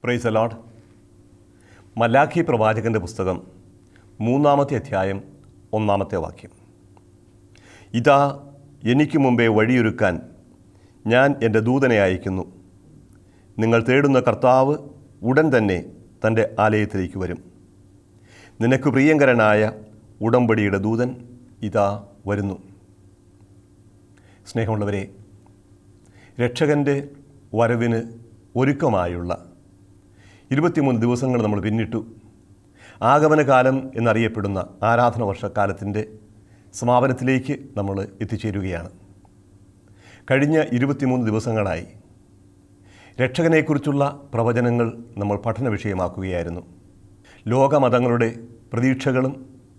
price allowed Malachi പ്രവാചകൻ്റെ പുസ്തകം മൂന്നാമത്തെ അധ്യായം ഒന്നാമത്തെ വാക്യം ഇതാ എനിക്ക് മുമ്പേ വഴിയൊരുക്കാൻ ഞാൻ എൻ്റെ ദൂതനെ അയക്കുന്നു നിങ്ങൾ തേടുന്ന കർത്താവ് ഉടൻ തന്നെ തൻ്റെ ആലയത്തിലേക്ക് വരും നിനക്ക് പ്രിയങ്കരനായ ഉടമ്പടിയുടെ ദൂതൻ ഇതാ വരുന്നു സ്നേഹമുള്ളവരെ രക്ഷകൻ്റെ വരവിന് ഒരുക്കമായുള്ള ഇരുപത്തിമൂന്ന് ദിവസങ്ങൾ നമ്മൾ പിന്നിട്ടു ആഗമനകാലം എന്നറിയപ്പെടുന്ന ആരാധന വർഷക്കാലത്തിൻ്റെ സമാപനത്തിലേക്ക് നമ്മൾ എത്തിച്ചേരുകയാണ് കഴിഞ്ഞ ഇരുപത്തിമൂന്ന് ദിവസങ്ങളായി രക്ഷകനെക്കുറിച്ചുള്ള പ്രവചനങ്ങൾ നമ്മൾ പഠന വിഷയമാക്കുകയായിരുന്നു ലോകമതങ്ങളുടെ പ്രതീക്ഷകളും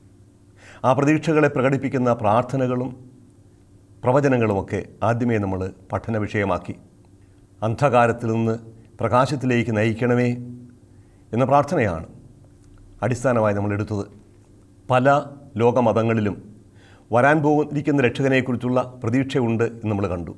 ആ പ്രതീക്ഷകളെ പ്രകടിപ്പിക്കുന്ന പ്രാർത്ഥനകളും പ്രവചനങ്ങളുമൊക്കെ ആദ്യമേ നമ്മൾ പഠന വിഷയമാക്കി അന്ധകാരത്തിൽ നിന്ന് പ്രകാശത്തിലേക്ക് നയിക്കണമേ എന്ന പ്രാർത്ഥനയാണ് അടിസ്ഥാനമായി നമ്മൾ എടുത്തത് പല ലോകമതങ്ങളിലും വരാൻ പോയിരിക്കുന്ന രക്ഷകനെക്കുറിച്ചുള്ള പ്രതീക്ഷയുണ്ട് എന്ന് നമ്മൾ കണ്ടു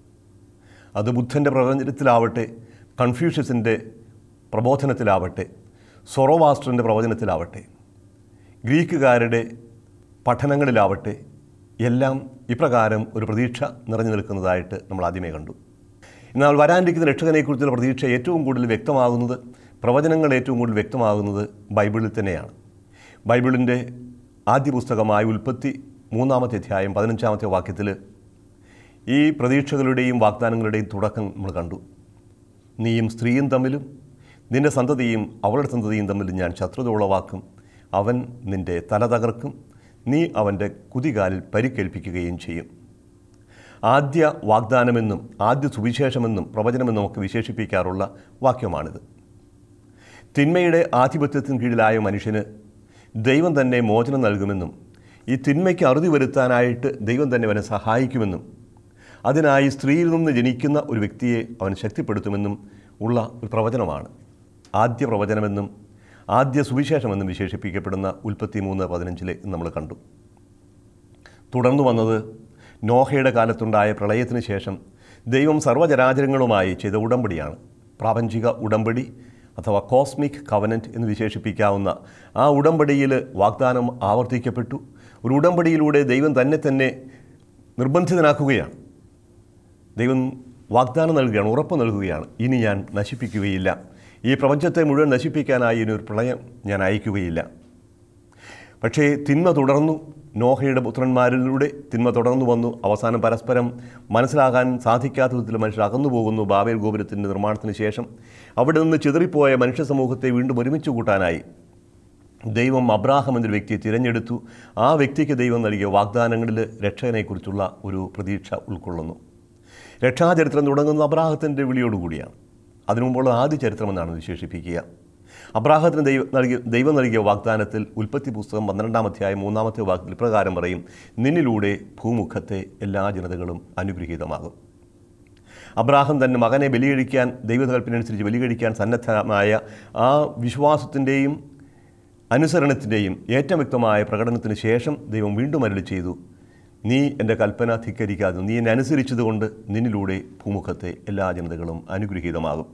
അത് ബുദ്ധൻ്റെ പ്രവചനത്തിലാവട്ടെ കൺഫ്യൂഷ്യസിൻ്റെ പ്രബോധനത്തിലാവട്ടെ സൊറോവാസ്ട്രൻ്റെ പ്രവചനത്തിലാവട്ടെ ഗ്രീക്കുകാരുടെ പഠനങ്ങളിലാവട്ടെ എല്ലാം ഇപ്രകാരം ഒരു പ്രതീക്ഷ നിറഞ്ഞു നിൽക്കുന്നതായിട്ട് നമ്മൾ ആദ്യമേ കണ്ടു എന്നാൽ വരാനിരിക്കുന്ന രക്ഷകനെക്കുറിച്ചുള്ള പ്രതീക്ഷ ഏറ്റവും കൂടുതൽ വ്യക്തമാകുന്നത് പ്രവചനങ്ങൾ ഏറ്റവും കൂടുതൽ വ്യക്തമാകുന്നത് ബൈബിളിൽ തന്നെയാണ് ബൈബിളിൻ്റെ ആദ്യ പുസ്തകമായ ഉൽപ്പത്തി മൂന്നാമത്തെ അധ്യായം പതിനഞ്ചാമത്തെ വാക്യത്തിൽ ഈ പ്രതീക്ഷകളുടെയും വാഗ്ദാനങ്ങളുടെയും തുടക്കം നമ്മൾ കണ്ടു നീയും സ്ത്രീയും തമ്മിലും നിന്റെ സന്തതിയും അവളുടെ സന്തതിയും തമ്മിലും ഞാൻ ശത്രുത ഉളവാക്കും അവൻ നിന്റെ തല തകർക്കും നീ അവൻ്റെ കുതികാലിൽ പരിക്കേൽപ്പിക്കുകയും ചെയ്യും ആദ്യ വാഗ്ദാനമെന്നും ആദ്യ സുവിശേഷമെന്നും പ്രവചനമെന്നും ഒക്കെ വിശേഷിപ്പിക്കാറുള്ള വാക്യമാണിത് തിന്മയുടെ ആധിപത്യത്തിന് കീഴിലായ മനുഷ്യന് ദൈവം തന്നെ മോചനം നൽകുമെന്നും ഈ തിന്മയ്ക്ക് അറുതി വരുത്താനായിട്ട് ദൈവം തന്നെ അവനെ സഹായിക്കുമെന്നും അതിനായി സ്ത്രീയിൽ നിന്ന് ജനിക്കുന്ന ഒരു വ്യക്തിയെ അവൻ ശക്തിപ്പെടുത്തുമെന്നും ഉള്ള ഒരു പ്രവചനമാണ് ആദ്യ പ്രവചനമെന്നും ആദ്യ സുവിശേഷമെന്നും വിശേഷിപ്പിക്കപ്പെടുന്ന ഉൽപ്പത്തി മൂന്ന് പതിനഞ്ചിലെ നമ്മൾ കണ്ടു തുടർന്നു വന്നത് നോഹയുടെ കാലത്തുണ്ടായ പ്രളയത്തിന് ശേഷം ദൈവം സർവ്വചരാചരങ്ങളുമായി ചെയ്ത ഉടമ്പടിയാണ് പ്രാപഞ്ചിക ഉടമ്പടി അഥവാ കോസ്മിക് കവനൻറ്റ് എന്ന് വിശേഷിപ്പിക്കാവുന്ന ആ ഉടമ്പടിയിൽ വാഗ്ദാനം ആവർത്തിക്കപ്പെട്ടു ഒരു ഉടമ്പടിയിലൂടെ ദൈവം തന്നെ തന്നെ നിർബന്ധിതനാക്കുകയാണ് ദൈവം വാഗ്ദാനം നൽകുകയാണ് ഉറപ്പ് നൽകുകയാണ് ഇനി ഞാൻ നശിപ്പിക്കുകയില്ല ഈ പ്രപഞ്ചത്തെ മുഴുവൻ നശിപ്പിക്കാനായി ഇനി ഒരു പ്രളയം ഞാൻ അയക്കുകയില്ല പക്ഷേ തിന്മ തുടർന്നു നോഹയുടെ പുത്രന്മാരിലൂടെ തിന്മ തുടർന്നു വന്നു അവസാനം പരസ്പരം മനസ്സിലാകാൻ സാധിക്കാത്ത വിധത്തിൽ മനുഷ്യർ അകന്നു പോകുന്നു ബാബേൽ ഗോപുരത്തിൻ്റെ നിർമ്മാണത്തിന് ശേഷം അവിടെ നിന്ന് ചിതറിപ്പോയ മനുഷ്യ സമൂഹത്തെ വീണ്ടും ഒരുമിച്ച് കൂട്ടാനായി ദൈവം അബ്രാഹം എന്നൊരു വ്യക്തിയെ തിരഞ്ഞെടുത്തു ആ വ്യക്തിക്ക് ദൈവം നൽകിയ വാഗ്ദാനങ്ങളിൽ രക്ഷകനെക്കുറിച്ചുള്ള ഒരു പ്രതീക്ഷ ഉൾക്കൊള്ളുന്നു രക്ഷാചരിത്രം തുടങ്ങുന്ന അബ്രാഹത്തിൻ്റെ വിളിയോടുകൂടിയാണ് അതിനു മുമ്പുള്ള ആദ്യ ചരിത്രമെന്നാണ് വിശേഷിപ്പിക്കുക അബ്രാഹത്തിന് ദൈവം നൽകിയ ദൈവം നൽകിയ വാഗ്ദാനത്തിൽ ഉൽപ്പത്തി പുസ്തകം പന്ത്രണ്ടാം അധ്യായം മൂന്നാമത്തെ വാക്യത്തിൽ ഇപ്രകാരം പറയും നിന്നിലൂടെ ഭൂമുഖത്തെ എല്ലാ ജനതകളും അനുഗ്രഹീതമാകും അബ്രാഹം തൻ്റെ മകനെ ബലികഴിക്കാൻ ദൈവകൽപ്പനനുസരിച്ച് ബലികഴിക്കാൻ സന്നദ്ധമായ ആ വിശ്വാസത്തിൻ്റെയും അനുസരണത്തിൻ്റെയും ഏറ്റവും വ്യക്തമായ പ്രകടനത്തിന് ശേഷം ദൈവം വീണ്ടും അരുളി ചെയ്തു നീ എൻ്റെ കൽപ്പന ധിക്കരിക്കാതെ നീ എന്നെ അനുസരിച്ചതുകൊണ്ട് നിന്നിലൂടെ ഭൂമുഖത്തെ എല്ലാ ജനതകളും അനുഗ്രഹീതമാകും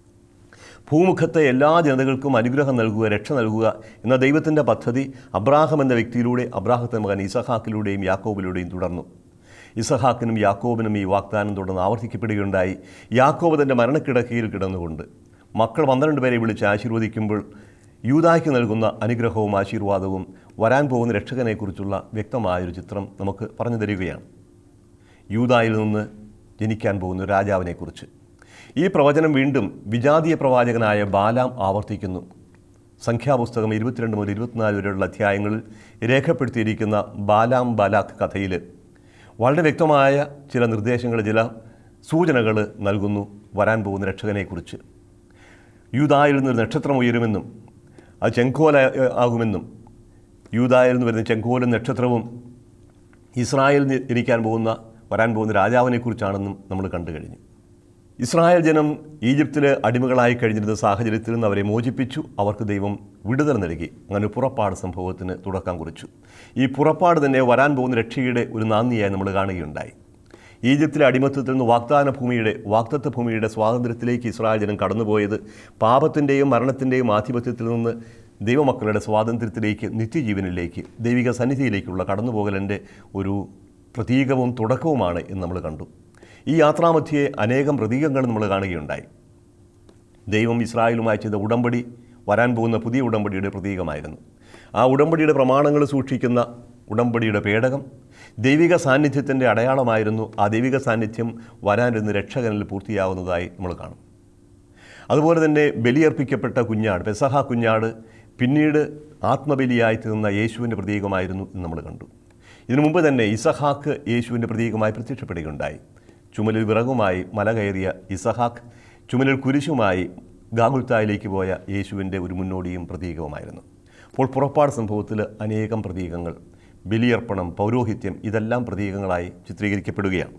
ഭൂമുഖത്തെ എല്ലാ ജനതകൾക്കും അനുഗ്രഹം നൽകുക രക്ഷ നൽകുക എന്ന ദൈവത്തിൻ്റെ പദ്ധതി അബ്രാഹം എന്ന വ്യക്തിയിലൂടെ അബ്രാഹത്തിൻ്റെ മകൻ ഇസഹാക്കിലൂടെയും യാക്കോബിലൂടെയും തുടർന്നു ഇസഹാക്കിനും യാക്കോബിനും ഈ വാഗ്ദാനം തുടർന്ന് ആവർത്തിക്കപ്പെടുകയുണ്ടായി യാക്കോബ് തൻ്റെ മരണക്കിടക്കയിൽ കിടന്നുകൊണ്ട് മക്കൾ പന്ത്രണ്ട് പേരെ വിളിച്ച് ആശീർവദിക്കുമ്പോൾ യൂതായ്ക്ക് നൽകുന്ന അനുഗ്രഹവും ആശീർവാദവും വരാൻ പോകുന്ന രക്ഷകനെക്കുറിച്ചുള്ള വ്യക്തമായൊരു ചിത്രം നമുക്ക് പറഞ്ഞു തരികയാണ് യൂതായിൽ നിന്ന് ജനിക്കാൻ പോകുന്ന ഒരു രാജാവിനെക്കുറിച്ച് ഈ പ്രവചനം വീണ്ടും വിജാതീയ പ്രവാചകനായ ബാലാം ആവർത്തിക്കുന്നു സംഖ്യാപുസ്തകം ഇരുപത്തിരണ്ട് മുതൽ ഇരുപത്തിനാല് വരെയുള്ള അധ്യായങ്ങളിൽ രേഖപ്പെടുത്തിയിരിക്കുന്ന ബാലാം ബാലാഖ് കഥയിൽ വളരെ വ്യക്തമായ ചില നിർദ്ദേശങ്ങൾ ചില സൂചനകൾ നൽകുന്നു വരാൻ പോകുന്ന രക്ഷകനെക്കുറിച്ച് യൂതായിൽ നിന്നൊരു നക്ഷത്രം ഉയരുമെന്നും അത് ചെങ്കോല ഏഹ്, ആകുമെന്നും യൂതായിൽ നിന്ന് വരുന്ന ചെങ്കോലും നക്ഷത്രവും ഇസ്രായേലിൽ നിന്ന് ഇരിക്കാൻ പോകുന്ന വരാൻ പോകുന്ന രാജാവിനെക്കുറിച്ചാണെന്നും നമ്മൾ കണ്ടു കഴിഞ്ഞു ഇസ്രായേൽ ജനം ഈജിപ്തിൽ അടിമകളായി കഴിഞ്ഞിരുന്ന സാഹചര്യത്തിൽ നിന്ന് അവരെ മോചിപ്പിച്ചു അവർക്ക് ദൈവം വിടുതൽ നൽകി അങ്ങനെ ഒരു പുറപ്പാട് സംഭവത്തിന് തുടക്കം കുറിച്ചു ഈ പുറപ്പാട് തന്നെ വരാൻ പോകുന്ന രക്ഷയുടെ ഒരു നാന്ദിയായി നമ്മൾ കാണുകയുണ്ടായി ഈജിപ്തിലെ അടിമത്തത്തിൽ നിന്ന് വാഗ്ദാന ഭൂമിയുടെ വാഗ്ദത്ത ഭൂമിയുടെ സ്വാതന്ത്ര്യത്തിലേക്ക് ഇസ്രായേൽ ജനം കടന്നുപോയത് പാപത്തിൻ്റെയും മരണത്തിൻ്റെയും ആധിപത്യത്തിൽ നിന്ന് ദൈവമക്കളുടെ സ്വാതന്ത്ര്യത്തിലേക്ക് നിത്യജീവനിലേക്ക് ദൈവിക സന്നിധിയിലേക്കുള്ള കടന്നുപോകലിൻ്റെ ഒരു പ്രതീകവും തുടക്കവുമാണ് എന്ന് നമ്മൾ കണ്ടു ഈ യാത്രാമധ്യയെ അനേകം പ്രതീകങ്ങൾ നമ്മൾ കാണുകയുണ്ടായി ദൈവം ഇസ്രായേലുമായി ചെയ്ത ഉടമ്പടി വരാൻ പോകുന്ന പുതിയ ഉടമ്പടിയുടെ പ്രതീകമായിരുന്നു ആ ഉടമ്പടിയുടെ പ്രമാണങ്ങൾ സൂക്ഷിക്കുന്ന ഉടമ്പടിയുടെ പേടകം ദൈവിക സാന്നിധ്യത്തിൻ്റെ അടയാളമായിരുന്നു ആ ദൈവിക സാന്നിധ്യം വരാനിരുന്ന് രക്ഷകനിൽ പൂർത്തിയാവുന്നതായി നമ്മൾ കാണും അതുപോലെ തന്നെ ബലിയർപ്പിക്കപ്പെട്ട കുഞ്ഞാട് പെസഹ കുഞ്ഞാട് പിന്നീട് ആത്മബലിയായി തീർന്ന യേശുവിൻ്റെ പ്രതീകമായിരുന്നു എന്ന് നമ്മൾ കണ്ടു ഇതിനു മുമ്പ് തന്നെ ഇസഹാക്ക് യേശുവിൻ്റെ പ്രതീകമായി പ്രത്യക്ഷപ്പെടുകയുണ്ടായി ചുമലിൽ വിറകുമായി മല കയറിയ ഇസഹാക്ക് ചുമലിൽ കുരിശുമായി ഗാഗുൽത്തായിലേക്ക് പോയ യേശുവിൻ്റെ ഒരു മുന്നോടിയും പ്രതീകവുമായിരുന്നു അപ്പോൾ പുറപ്പാട് സംഭവത്തിൽ അനേകം പ്രതീകങ്ങൾ ബലിയർപ്പണം പൗരോഹിത്യം ഇതെല്ലാം പ്രതീകങ്ങളായി ചിത്രീകരിക്കപ്പെടുകയാണ്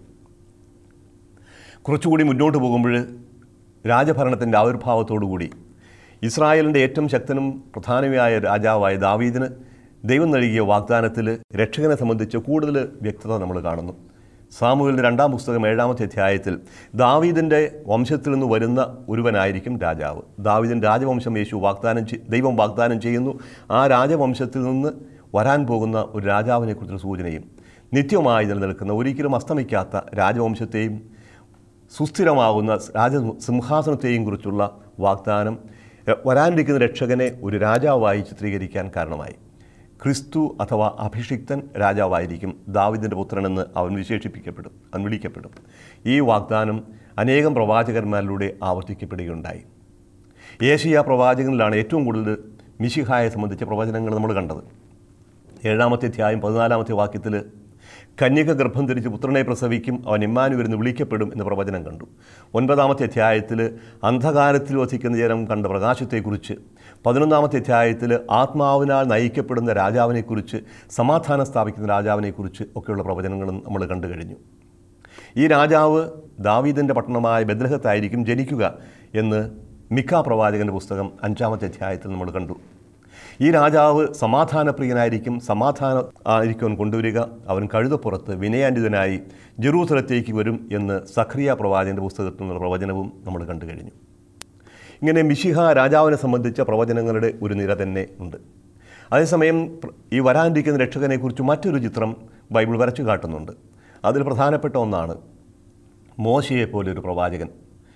കുറച്ചുകൂടി മുന്നോട്ട് പോകുമ്പോൾ രാജഭരണത്തിൻ്റെ ആവിർഭാവത്തോടുകൂടി ഇസ്രായേലിൻ്റെ ഏറ്റവും ശക്തനും പ്രധാനമായ രാജാവായ ദാവീദിന് ദൈവം നൽകിയ വാഗ്ദാനത്തിൽ രക്ഷകനെ സംബന്ധിച്ച് കൂടുതൽ വ്യക്തത നമ്മൾ കാണുന്നു സാമൂഹിലിൻ്റെ രണ്ടാം പുസ്തകം ഏഴാമത്തെ അധ്യായത്തിൽ ദാവീദിൻ്റെ വംശത്തിൽ നിന്ന് വരുന്ന ഒരുവനായിരിക്കും രാജാവ് ദാവീദിൻ്റെ രാജവംശം യേശു വാഗ്ദാനം ചെയ്- ദൈവം വാഗ്ദാനം ചെയ്യുന്നു ആ രാജവംശത്തിൽ നിന്ന് വരാൻ പോകുന്ന ഒരു രാജാവിനെക്കുറിച്ചുള്ള സൂചനയും നിത്യമായി നിലനിൽക്കുന്ന ഒരിക്കലും അസ്തമിക്കാത്ത രാജവംശത്തെയും സുസ്ഥിരമാകുന്ന രാജ സിംഹാസനത്തെയും കുറിച്ചുള്ള വാഗ്ദാനം എ, വരാനിരിക്കുന്ന രക്ഷകനെ ഒരു രാജാവായി ചിത്രീകരിക്കാൻ കാരണമായി ക്രിസ്തു അഥവാ അഭിഷിക്തൻ രാജാവായിരിക്കും ദാവിദിൻ്റെ പുത്രനെന്ന് അവൻ വിശേഷിപ്പിക്കപ്പെടും അവൻ വിളിക്കപ്പെടും ഈ വാഗ്ദാനം അനേകം പ്രവാചകന്മാരിലൂടെ ആവർത്തിക്കപ്പെടുകയുണ്ടായി ഏഷ്യ പ്രവാചകനിലാണ് ഏറ്റവും കൂടുതൽ മിശിഹായെ സംബന്ധിച്ച പ്രവചനങ്ങൾ നമ്മൾ കണ്ടത് ഏഴാമത്തെ അധ്യായം പതിനാലാമത്തെ വാക്യത്തിൽ കന്യക ഗർഭം ധരിച്ച് പുത്രനെ പ്രസവിക്കും അവൻ ഇമ്മാനുവരുന്ന് വിളിക്കപ്പെടും എന്ന പ്രവചനം കണ്ടു ഒൻപതാമത്തെ അധ്യായത്തിൽ അന്ധകാരത്തിൽ വസിക്കുന്ന ജനം കണ്ട പ്രകാശത്തെക്കുറിച്ച് പതിനൊന്നാമത്തെ അധ്യായത്തിൽ ആത്മാവിനാൽ നയിക്കപ്പെടുന്ന രാജാവിനെക്കുറിച്ച് സമാധാനം സ്ഥാപിക്കുന്ന രാജാവിനെക്കുറിച്ച് ഒക്കെയുള്ള പ്രവചനങ്ങളും നമ്മൾ കണ്ടു കഴിഞ്ഞു ഈ രാജാവ് ദാവീദിൻ്റെ പട്ടണമായ ബദ്രഹത്തായിരിക്കും ജനിക്കുക എന്ന് മിക്ക പ്രവാചകൻ്റെ പുസ്തകം അഞ്ചാമത്തെ അധ്യായത്തിൽ നമ്മൾ കണ്ടു ഈ രാജാവ് സമാധാനപ്രിയനായിരിക്കും സമാധാനം ആയിരിക്കും കൊണ്ടുവരിക അവൻ കഴുതപ്പുറത്ത് വിനയാന്വിതനായി ജെറൂസലത്തേക്ക് വരും എന്ന് സഖറിയ പ്രവാചകൻ്റെ പുസ്തകത്തിൽ നിന്നുള്ള പ്രവചനവും നമ്മൾ കണ്ടു കഴിഞ്ഞു ഇങ്ങനെ മിശിഹ രാജാവിനെ സംബന്ധിച്ച പ്രവചനങ്ങളുടെ ഒരു നിര തന്നെ ഉണ്ട് അതേസമയം പ്ര- ഈ വരാനിരിക്കുന്ന രക്ഷകനെക്കുറിച്ച് മറ്റൊരു ചിത്രം ബൈബിൾ വരച്ചു കാട്ടുന്നുണ്ട് അതിൽ പ്രധാനപ്പെട്ട ഒന്നാണ് മോശയെ പോലെ ഒരു പ്രവാചകൻ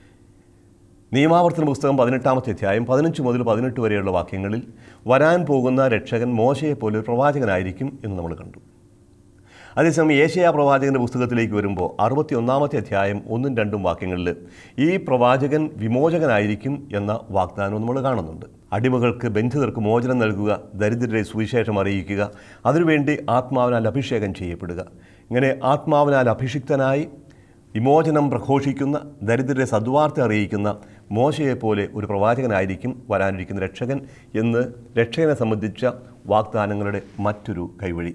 നിയമാവർത്തന പുസ്തകം പതിനെട്ടാമത്തെ അധ്യായം പതിനഞ്ച് മുതൽ പതിനെട്ട് വരെയുള്ള വാക്യങ്ങളിൽ വരാൻ പോകുന്ന രക്ഷകൻ മോശയെ പോലെ ഒരു പ്രവാചകനായിരിക്കും എന്ന് നമ്മൾ കണ്ടു അതേസമയം ഏഷ്യ പ്രവാചകൻ്റെ പുസ്തകത്തിലേക്ക് വരുമ്പോൾ അറുപത്തി ഒന്നാമത്തെ അധ്യായം ഒന്നും രണ്ടും വാക്യങ്ങളിൽ ഈ പ്രവാചകൻ വിമോചകനായിരിക്കും എന്ന വാഗ്ദാനവും നമ്മൾ കാണുന്നുണ്ട് അടിമകൾക്ക് ബന്ധിതർക്ക് മോചനം നൽകുക ദരിദ്രരെ സുവിശേഷം അറിയിക്കുക അതിനുവേണ്ടി ആത്മാവിനാൽ അഭിഷേകം ചെയ്യപ്പെടുക ഇങ്ങനെ ആത്മാവിനാൽ അഭിഷിക്തനായി വിമോചനം പ്രഘോഷിക്കുന്ന ദരിദ്രരെ സദ്വാർത്ത അറിയിക്കുന്ന മോശയെപ്പോലെ ഒരു പ്രവാചകനായിരിക്കും വരാനിരിക്കുന്ന രക്ഷകൻ എന്ന് രക്ഷകനെ സംബന്ധിച്ച വാഗ്ദാനങ്ങളുടെ മറ്റൊരു കൈവഴി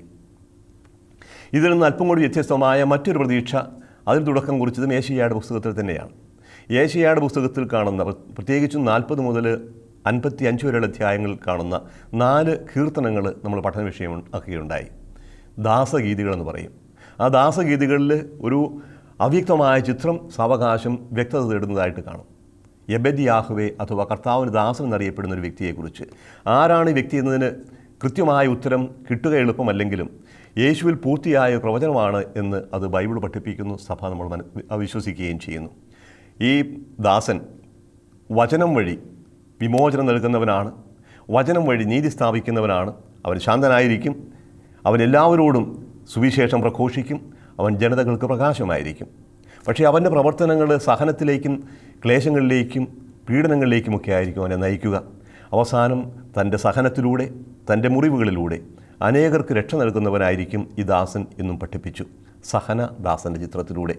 ഇതിൽ നിന്ന് അല്പം കൂടി വ്യത്യസ്തമായ മറ്റൊരു പ്രതീക്ഷ അതിന് തുടക്കം കുറിച്ചതും ഏഷ്യയുടെ പുസ്തകത്തിൽ തന്നെയാണ് ഏഷ്യയുടെ പുസ്തകത്തിൽ കാണുന്ന പ്ര- പ്രത്യേകിച്ചും നാൽപ്പത് മുതൽ അൻപത്തി അഞ്ച് വരെയുള്ള അധ്യായങ്ങളിൽ കാണുന്ന നാല് കീർത്തനങ്ങൾ നമ്മൾ പഠന വിഷയം ആക്കുകയുണ്ടായി ദാസഗീതികളെന്ന് പറയും ആ ദാസഗീതികളിൽ ഒരു അവ്യക്തമായ ചിത്രം സാവകാശം വ്യക്തത തേടുന്നതായിട്ട് കാണും യബദ്യാഹുവെ അഥവാ കർത്താവിന് ദാസൻ എന്നറിയപ്പെടുന്ന ഒരു വ്യക്തിയെക്കുറിച്ച് ആരാണ് ഈ വ്യക്തി എന്നതിന് കൃത്യമായ ഉത്തരം കിട്ടുക എളുപ്പമല്ലെങ്കിലും യേശുവിൽ പൂർത്തിയായ പ്രവചനമാണ് എന്ന് അത് ബൈബിൾ പഠിപ്പിക്കുന്നു സഭ നമ്മൾ മന വിശ്വസിക്കുകയും ചെയ്യുന്നു ഈ ദാസൻ വചനം വഴി വിമോചനം നൽകുന്നവനാണ് വചനം വഴി നീതി സ്ഥാപിക്കുന്നവനാണ് അവൻ ശാന്തനായിരിക്കും അവൻ എല്ലാവരോടും സുവിശേഷം പ്രഘോഷിക്കും അവൻ ജനതകൾക്ക് പ്രകാശമായിരിക്കും പക്ഷേ അവൻ്റെ പ്രവർത്തനങ്ങൾ സഹനത്തിലേക്കും ക്ലേശങ്ങളിലേക്കും പീഡനങ്ങളിലേക്കുമൊക്കെ ആയിരിക്കും അവനെ നയിക്കുക അവസാനം തൻ്റെ സഹനത്തിലൂടെ തൻ്റെ മുറിവുകളിലൂടെ അനേകർക്ക് രക്ഷ നൽകുന്നവനായിരിക്കും ഈ ദാസൻ എന്നും പഠിപ്പിച്ചു സഹന ദാസൻ്റെ ചിത്രത്തിലൂടെ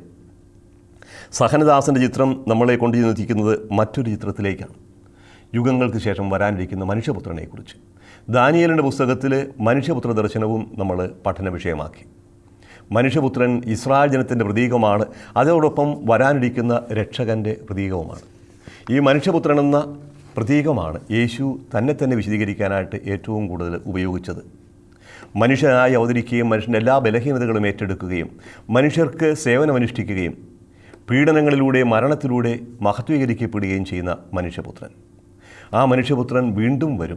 സഹനദാസൻ്റെ ചിത്രം നമ്മളെ കൊണ്ടുചെന്നെത്തിക്കുന്നത് മറ്റൊരു ചിത്രത്തിലേക്കാണ് യുഗങ്ങൾക്ക് ശേഷം വരാനിരിക്കുന്ന മനുഷ്യപുത്രനെക്കുറിച്ച് ദാനിയലിൻ്റെ പുസ്തകത്തിൽ മനുഷ്യപുത്ര ദർശനവും നമ്മൾ പഠന വിഷയമാക്കി മനുഷ്യപുത്രൻ ഇസ്രായേൽ ജനത്തിൻ്റെ പ്രതീകമാണ് അതോടൊപ്പം വരാനിരിക്കുന്ന രക്ഷകൻ്റെ പ്രതീകവുമാണ് ഈ മനുഷ്യപുത്രൻ എന്ന പ്രതീകമാണ് യേശു തന്നെ തന്നെ വിശദീകരിക്കാനായിട്ട് ഏറ്റവും കൂടുതൽ ഉപയോഗിച്ചത് മനുഷ്യനായി അവതരിക്കുകയും മനുഷ്യൻ്റെ എല്ലാ ബലഹീനതകളും ഏറ്റെടുക്കുകയും മനുഷ്യർക്ക് സേവനമനുഷ്ഠിക്കുകയും പീഡനങ്ങളിലൂടെ മരണത്തിലൂടെ മഹത്വീകരിക്കപ്പെടുകയും ചെയ്യുന്ന മനുഷ്യപുത്രൻ ആ മനുഷ്യപുത്രൻ വീണ്ടും വരും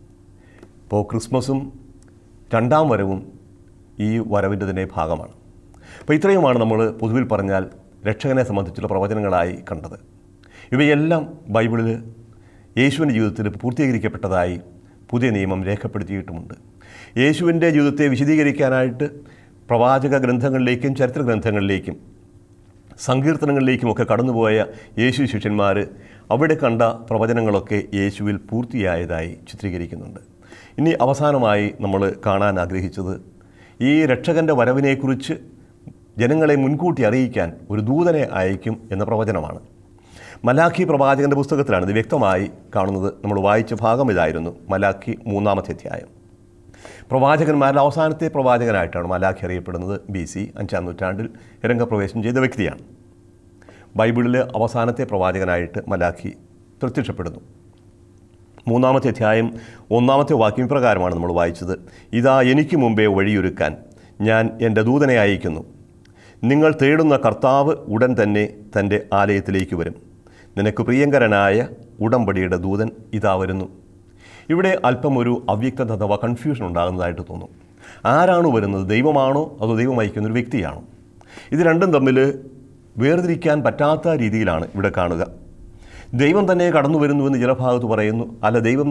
ഇപ്പോൾ ക്രിസ്മസും രണ്ടാം വരവും ഈ വരവിൻ്റെ തന്നെ ഭാഗമാണ് അപ്പോൾ ഇത്രയുമാണ് നമ്മൾ പൊതുവിൽ പറഞ്ഞാൽ രക്ഷകനെ സംബന്ധിച്ചുള്ള പ്രവചനങ്ങളായി കണ്ടത് ഇവയെല്ലാം ബൈബിളിൽ യേശുവിൻ്റെ ജീവിതത്തിൽ പൂർത്തീകരിക്കപ്പെട്ടതായി പുതിയ നിയമം രേഖപ്പെടുത്തിയിട്ടുമുണ്ട് യേശുവിൻ്റെ ജീവിതത്തെ വിശദീകരിക്കാനായിട്ട് പ്രവാചക ഗ്രന്ഥങ്ങളിലേക്കും ചരിത്ര ഗ്രന്ഥങ്ങളിലേക്കും സങ്കീർത്തനങ്ങളിലേക്കുമൊക്കെ കടന്നുപോയ യേശു ശിഷ്യന്മാർ അവിടെ കണ്ട പ്രവചനങ്ങളൊക്കെ യേശുവിൽ പൂർത്തിയായതായി ചിത്രീകരിക്കുന്നുണ്ട് ഇനി അവസാനമായി നമ്മൾ കാണാൻ ആഗ്രഹിച്ചത് ഈ രക്ഷകൻ്റെ വരവിനെക്കുറിച്ച് ജനങ്ങളെ മുൻകൂട്ടി അറിയിക്കാൻ ഒരു ദൂതനെ അയക്കും എന്ന പ്രവചനമാണ് മലാഖി പ്രവാചകൻ്റെ പുസ്തകത്തിലാണ് ഇത് വ്യക്തമായി കാണുന്നത് നമ്മൾ വായിച്ച ഭാഗം ഇതായിരുന്നു മലാഖി മൂന്നാമത്തെ അധ്യായം പ്രവാചകന്മാരിൽ അവസാനത്തെ പ്രവാചകനായിട്ടാണ് മലാഖി അറിയപ്പെടുന്നത് ബി സി അഞ്ചാം നൂറ്റാണ്ടിൽ രംഗപ്രവേശം ചെയ്ത വ്യക്തിയാണ് ബൈബിളിൽ അവസാനത്തെ പ്രവാചകനായിട്ട് മലാഖി പ്രത്യക്ഷപ്പെടുന്നു മൂന്നാമത്തെ അധ്യായം ഒന്നാമത്തെ വാക്യം ഇപ്രകാരമാണ് നമ്മൾ വായിച്ചത് ഇതാ എനിക്ക് മുമ്പേ വഴിയൊരുക്കാൻ ഞാൻ എൻ്റെ ദൂതനെ അയക്കുന്നു നിങ്ങൾ തേടുന്ന കർത്താവ് ഉടൻ തന്നെ തൻ്റെ ആലയത്തിലേക്ക് വരും നിനക്ക് പ്രിയങ്കരനായ ഉടമ്പടിയുടെ ദൂതൻ ഇതാ വരുന്നു ഇവിടെ അല്പം ഒരു അവ്യക്തത അഥവാ കൺഫ്യൂഷൻ ഉണ്ടാകുന്നതായിട്ട് തോന്നും ആരാണ് വരുന്നത് ദൈവമാണോ അതോ ദൈവം അയക്കുന്ന ഒരു വ്യക്തിയാണോ ഇത് രണ്ടും തമ്മിൽ വേർതിരിക്കാൻ പറ്റാത്ത രീതിയിലാണ് ഇവിടെ കാണുക ദൈവം തന്നെ കടന്നു വരുന്നുവെന്ന് ചില ഭാഗത്ത് പറയുന്നു അല്ല ദൈവം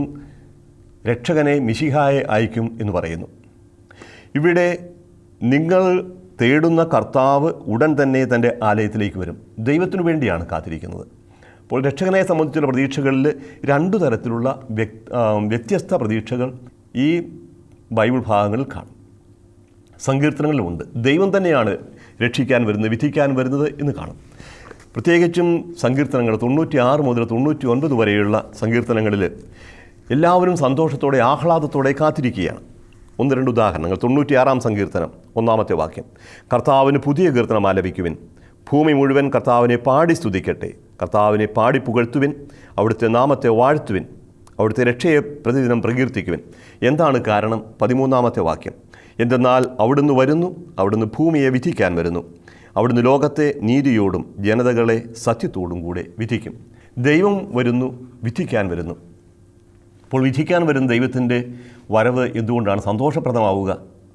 രക്ഷകനെ മിശിഹായെ അയക്കും എന്ന് പറയുന്നു ഇവിടെ നിങ്ങൾ തേടുന്ന കർത്താവ് ഉടൻ തന്നെ തൻ്റെ ആലയത്തിലേക്ക് വരും ദൈവത്തിനു വേണ്ടിയാണ് കാത്തിരിക്കുന്നത് അപ്പോൾ രക്ഷകനെ സംബന്ധിച്ചുള്ള പ്രതീക്ഷകളിൽ രണ്ടു തരത്തിലുള്ള വ്യക് ആ, വ്യത്യസ്ത പ്രതീക്ഷകൾ ഈ ബൈബിൾ ഭാഗങ്ങളിൽ കാണും സങ്കീർത്തനങ്ങളിലുമുണ്ട് ദൈവം തന്നെയാണ് രക്ഷിക്കാൻ വരുന്നത് വിധിക്കാൻ വരുന്നത് എന്ന് കാണും പ്രത്യേകിച്ചും സങ്കീർത്തനങ്ങൾ തൊണ്ണൂറ്റി ആറ് മുതൽ തൊണ്ണൂറ്റി ഒൻപത് വരെയുള്ള സങ്കീർത്തനങ്ങളിൽ എല്ലാവരും സന്തോഷത്തോടെ ആഹ്ലാദത്തോടെ കാത്തിരിക്കുകയാണ് ഒന്ന് രണ്ട് ഉദാഹരണങ്ങൾ തൊണ്ണൂറ്റിയാറാം സങ്കീർത്തനം ഒന്നാമത്തെ വാക്യം കർത്താവിന് പുതിയ കീർത്തനം ആലപിക്കുവിൻ ഭൂമി മുഴുവൻ കർത്താവിനെ പാടി സ്തുതിക്കട്ടെ കർത്താവിനെ പാടി പുകഴ്ത്തുവിൻ അവിടുത്തെ നാമത്തെ വാഴ്ത്തുവിൻ അവിടുത്തെ രക്ഷയെ പ്രതിദിനം പ്രകീർത്തിക്കുവിൻ എന്താണ് കാരണം പതിമൂന്നാമത്തെ വാക്യം എന്തെന്നാൽ അവിടുന്ന് വരുന്നു അവിടുന്ന് ഭൂമിയെ വിധിക്കാൻ വരുന്നു അവിടുന്ന് ലോകത്തെ നീതിയോടും ജനതകളെ സത്യത്തോടും കൂടെ വിധിക്കും ദൈവം വരുന്നു വിധിക്കാൻ വരുന്നു അപ്പോൾ വിധിക്കാൻ വരുന്ന ദൈവത്തിൻ്റെ വരവ് എന്തുകൊണ്ടാണ് സന്തോഷപ്രദമാവുക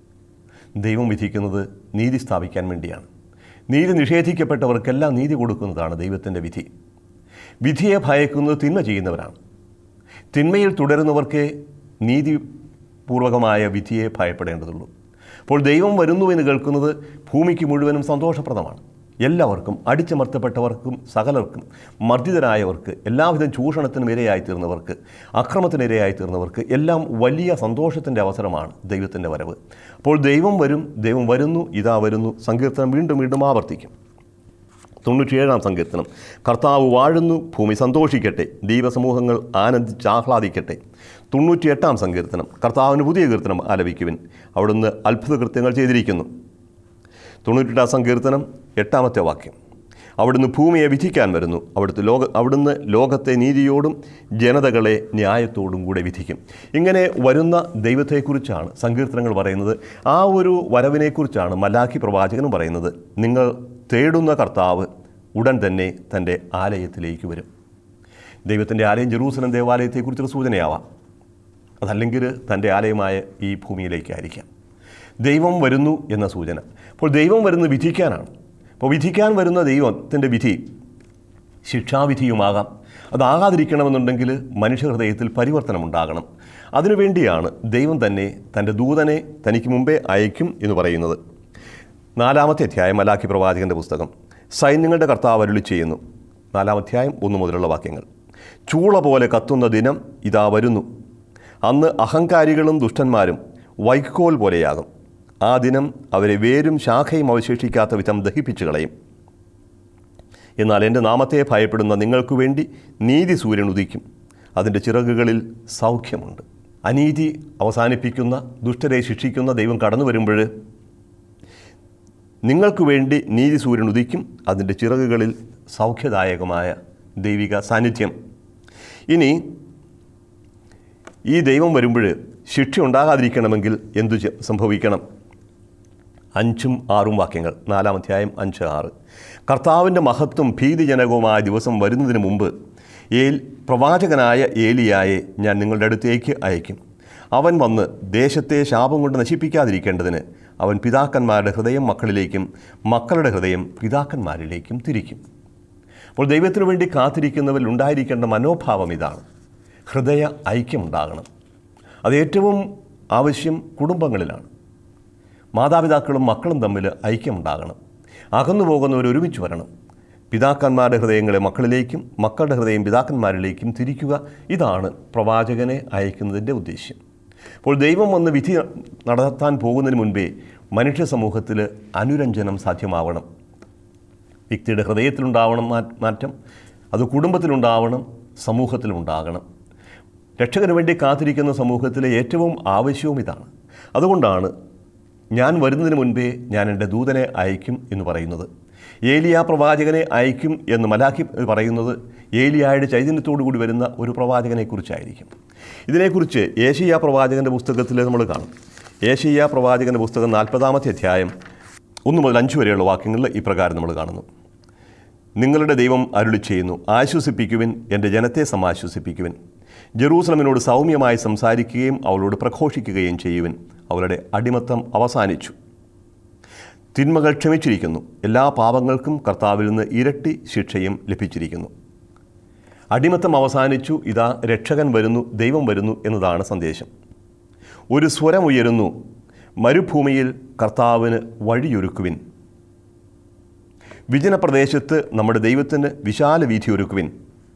ദൈവം വിധിക്കുന്നത് നീതി സ്ഥാപിക്കാൻ വേണ്ടിയാണ് നീതി നിഷേധിക്കപ്പെട്ടവർക്കെല്ലാം നീതി കൊടുക്കുന്നതാണ് ദൈവത്തിൻ്റെ വിധി വിധിയെ ഭയക്കുന്നത് തിന്മ ചെയ്യുന്നവരാണ് തിന്മയിൽ തുടരുന്നവർക്ക് നീതിപൂർവകമായ വിധിയെ ഭയപ്പെടേണ്ടതുള്ളൂ അപ്പോൾ ദൈവം വരുന്നു എന്ന് കേൾക്കുന്നത് ഭൂമിക്ക് മുഴുവനും സന്തോഷപ്രദമാണ് എല്ലാവർക്കും അടിച്ചമർത്തപ്പെട്ടവർക്കും സകലർക്കും മർദ്ദിതരായവർക്ക് എല്ലാവിധം ചൂഷണത്തിനും ഇരയായി തീർന്നവർക്ക് അക്രമത്തിന് ഇരയായി തീർന്നവർക്ക് എല്ലാം വലിയ സന്തോഷത്തിൻ്റെ അവസരമാണ് ദൈവത്തിൻ്റെ വരവ് അപ്പോൾ ദൈവം വരും ദൈവം വരുന്നു ഇതാ വരുന്നു സങ്കീർത്തനം വീണ്ടും വീണ്ടും ആവർത്തിക്കും തൊണ്ണൂറ്റിയേഴാം സങ്കീർത്തനം കർത്താവ് വാഴുന്നു ഭൂമി സന്തോഷിക്കട്ടെ ദീപസമൂഹങ്ങൾ ആനന്ദിച്ച് ആഹ്ലാദിക്കട്ടെ തൊണ്ണൂറ്റിയെട്ടാം സങ്കീർത്തനം കർത്താവിന് പുതിയ കീർത്തനം ആലപിക്കുവിൻ അവിടുന്ന് അത്ഭുത കൃത്യങ്ങൾ ചെയ്തിരിക്കുന്നു തൊണ്ണൂറ്റെട്ടാം സങ്കീർത്തനം എട്ടാമത്തെ വാക്യം അവിടുന്ന് ഭൂമിയെ വിധിക്കാൻ വരുന്നു അവിടുത്തെ ലോക അവിടുന്ന് ലോകത്തെ നീതിയോടും ജനതകളെ ന്യായത്തോടും കൂടെ വിധിക്കും ഇങ്ങനെ വരുന്ന ദൈവത്തെക്കുറിച്ചാണ് സങ്കീർത്തനങ്ങൾ പറയുന്നത് ആ ഒരു വരവിനെക്കുറിച്ചാണ് മലാഖി പ്രവാചകനും പറയുന്നത് നിങ്ങൾ തേടുന്ന കർത്താവ് ഉടൻ തന്നെ തൻ്റെ ആലയത്തിലേക്ക് വരും ദൈവത്തിൻ്റെ ആലയം ജെറൂസലം ദേവാലയത്തെക്കുറിച്ചുള്ള സൂചനയാവാം അതല്ലെങ്കിൽ തൻ്റെ ആലയമായ ഈ ഭൂമിയിലേക്കായിരിക്കാം ദൈവം വരുന്നു എന്ന സൂചന അപ്പോൾ ദൈവം വരുന്നത് വിധിക്കാനാണ് അപ്പോൾ വിധിക്കാൻ വരുന്ന ദൈവത്തിൻ്റെ വിധി ശിക്ഷാവിധിയുമാകാം അതാകാതിരിക്കണമെന്നുണ്ടെങ്കിൽ മനുഷ്യഹൃദയത്തിൽ പരിവർത്തനമുണ്ടാകണം അതിനുവേണ്ടിയാണ് ദൈവം തന്നെ തൻ്റെ ദൂതനെ തനിക്ക് മുമ്പേ അയക്കും എന്ന് പറയുന്നത് നാലാമത്തെ അധ്യായം മലാഖി പ്രവാചകൻ്റെ പുസ്തകം സൈന്യങ്ങളുടെ കർത്താവ് അരുളി ചെയ്യുന്നു നാലാം അധ്യായം ഒന്ന് മുതലുള്ള വാക്യങ്ങൾ ചൂള പോലെ കത്തുന്ന ദിനം ഇതാ വരുന്നു അന്ന് അഹങ്കാരികളും ദുഷ്ടന്മാരും വൈക്കോൽ പോലെയാകും ആ ദിനം അവരെ വേരും ശാഖയും അവശേഷിക്കാത്ത വിധം ദഹിപ്പിച്ചു കളയും എന്നാൽ എൻ്റെ നാമത്തെ ഭയപ്പെടുന്ന നിങ്ങൾക്ക് വേണ്ടി നീതി സൂര്യൻ ഉദിക്കും അതിൻ്റെ ചിറകുകളിൽ സൗഖ്യമുണ്ട് അനീതി അവസാനിപ്പിക്കുന്ന ദുഷ്ടരെ ശിക്ഷിക്കുന്ന ദൈവം കടന്നു വരുമ്പോൾ നിങ്ങൾക്ക് വേണ്ടി നീതി സൂര്യൻ ഉദിക്കും അതിൻ്റെ ചിറകുകളിൽ സൗഖ്യദായകമായ ദൈവിക സാന്നിധ്യം ഇനി ഈ ദൈവം വരുമ്പോൾ ശിക്ഷ ഉണ്ടാകാതിരിക്കണമെങ്കിൽ എന്തു ചെ- സംഭവിക്കണം അഞ്ചും ആറും വാക്യങ്ങൾ നാലാം അധ്യായം അഞ്ച് ആറ് കർത്താവിൻ്റെ മഹത്വം ഭീതിജനകവുമായ ദിവസം വരുന്നതിന് മുമ്പ് ഏൽ പ്രവാചകനായ ഏലിയായെ ഞാൻ നിങ്ങളുടെ അടുത്തേക്ക് അയക്കും അവൻ വന്ന് ദേശത്തെ ശാപം കൊണ്ട് നശിപ്പിക്കാതിരിക്കേണ്ടതിന് അവൻ പിതാക്കന്മാരുടെ ഹൃദയം മക്കളിലേക്കും മക്കളുടെ ഹൃദയം പിതാക്കന്മാരിലേക്കും തിരിക്കും അപ്പോൾ ദൈവത്തിനു വേണ്ടി കാത്തിരിക്കുന്നവരിൽ ഉണ്ടായിരിക്കേണ്ട മനോഭാവം ഇതാണ് ഹൃദയ ഐക്യമുണ്ടാകണം അത് ഏറ്റവും ആവശ്യം കുടുംബങ്ങളിലാണ് മാതാപിതാക്കളും മക്കളും തമ്മിൽ ഐക്യമുണ്ടാകണം അകന്നു പോകുന്നവർ ഒരുമിച്ച് വരണം പിതാക്കന്മാരുടെ ഹൃദയങ്ങളെ മക്കളിലേക്കും മക്കളുടെ ഹൃദയം പിതാക്കന്മാരിലേക്കും തിരിക്കുക ഇതാണ് പ്രവാചകനെ അയക്കുന്നതിൻ്റെ ഉദ്ദേശ്യം അപ്പോൾ ദൈവം വന്ന് വിധി നടത്താൻ പോകുന്നതിന് മുൻപേ മനുഷ്യ സമൂഹത്തിൽ അനുരഞ്ജനം സാധ്യമാവണം വ്യക്തിയുടെ ഹൃദയത്തിലുണ്ടാവണം മാ- മാറ്റം അത് കുടുംബത്തിലുണ്ടാവണം സമൂഹത്തിലുണ്ടാകണം രക്ഷകന് വേണ്ടി കാത്തിരിക്കുന്ന സമൂഹത്തിലെ ഏറ്റവും ആവശ്യവും ഇതാണ് അതുകൊണ്ടാണ് ഞാൻ വരുന്നതിന് മുൻപേ ഞാൻ എൻ്റെ ദൂതനെ അയക്കും എന്ന് പറയുന്നത് ഏലിയ പ്രവാചകനെ അയക്കും എന്ന് മലാഖി പറയുന്നത് ഏലിയായുടെ ചൈതന്യത്തോടു കൂടി വരുന്ന ഒരു പ്രവാചകനെക്കുറിച്ചായിരിക്കും ഇതിനെക്കുറിച്ച് ഏഷ്യ പ്രവാചകൻ്റെ പുസ്തകത്തിൽ നമ്മൾ കാണും ഏഷ്യ പ്രവാചകൻ്റെ പുസ്തകം നാൽപ്പതാമത്തെ അധ്യായം ഒന്ന് മുതൽ അഞ്ച് വരെയുള്ള വാക്യങ്ങളിൽ ഇപ്രകാരം നമ്മൾ കാണുന്നു നിങ്ങളുടെ ദൈവം അരുളി ചെയ്യുന്നു ആശ്വസിപ്പിക്കുവിൻ എൻ്റെ ജനത്തെ സമാശ്വസിപ്പിക്കുവിൻ ജെറൂസലമിനോട് സൗമ്യമായി സംസാരിക്കുകയും അവളോട് പ്രഘോഷിക്കുകയും ചെയ്യുവിൻ അവളുടെ അടിമത്തം അവസാനിച്ചു തിന്മകൾ ക്ഷമിച്ചിരിക്കുന്നു എല്ലാ പാപങ്ങൾക്കും കർത്താവിൽ നിന്ന് ഇരട്ടി ശിക്ഷയും ലഭിച്ചിരിക്കുന്നു അടിമത്തം അവസാനിച്ചു ഇതാ രക്ഷകൻ വരുന്നു ദൈവം വരുന്നു എന്നതാണ് സന്ദേശം ഒരു സ്വരം ഉയരുന്നു മരുഭൂമിയിൽ കർത്താവിന് വഴിയൊരുക്കുവിൻ വിജനപ്രദേശത്ത് നമ്മുടെ ദൈവത്തിന് വിശാല വീഥി ഒരുക്കുവിൻ